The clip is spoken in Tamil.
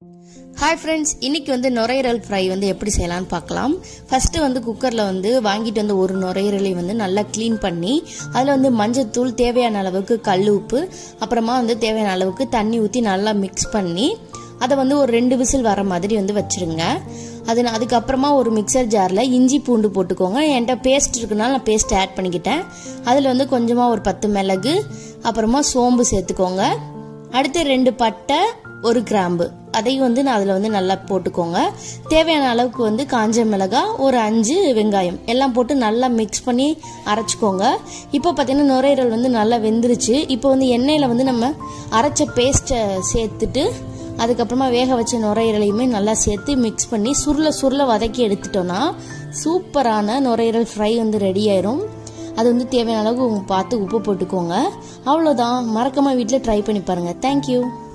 ஹாய் ஃப்ரெண்ட்ஸ் இன்னைக்கு வந்து நுரையீரல் ஃப்ரை வந்து எப்படி செய்யலாம்னு பார்க்கலாம் ஃபர்ஸ்ட் வந்து குக்கரில் வந்து வாங்கிட்டு வந்து ஒரு நுரையீரலை வந்து நல்லா க்ளீன் பண்ணி அதில் வந்து மஞ்சத்தூள் தேவையான அளவுக்கு கல் உப்பு அப்புறமா வந்து தேவையான அளவுக்கு தண்ணி ஊற்றி நல்லா மிக்ஸ் பண்ணி அதை வந்து ஒரு ரெண்டு விசில் வர மாதிரி வந்து வச்சிருங்க அது அதுக்கப்புறமா ஒரு மிக்சர் ஜாரில் இஞ்சி பூண்டு போட்டுக்கோங்க என்கிட்ட பேஸ்ட் இருக்குனால நான் பேஸ்ட் ஆட் பண்ணிக்கிட்டேன் அதில் வந்து கொஞ்சமாக ஒரு பத்து மிளகு அப்புறமா சோம்பு சேர்த்துக்கோங்க அடுத்து ரெண்டு பட்டை ஒரு கிராம்பு அதையும் வந்து நான் அதில் வந்து நல்லா போட்டுக்கோங்க தேவையான அளவுக்கு வந்து காஞ்ச மிளகா ஒரு அஞ்சு வெங்காயம் எல்லாம் போட்டு நல்லா மிக்ஸ் பண்ணி அரைச்சிக்கோங்க இப்போ பார்த்தீங்கன்னா நுரையீரல் வந்து நல்லா வெந்துருச்சு இப்போ வந்து எண்ணெயில் வந்து நம்ம அரைச்ச பேஸ்ட்டை சேர்த்துட்டு அதுக்கப்புறமா வேக வச்ச நுரையீரலையுமே நல்லா சேர்த்து மிக்ஸ் பண்ணி சுருள சுருள வதக்கி எடுத்துட்டோன்னா சூப்பரான நுரையீரல் ஃப்ரை வந்து ரெடி ஆயிரும் அது வந்து தேவையான அளவுக்கு பார்த்து உப்பு போட்டுக்கோங்க அவ்வளோதான் மறக்காம வீட்டில் ட்ரை பண்ணி பாருங்கள் தேங்க்யூ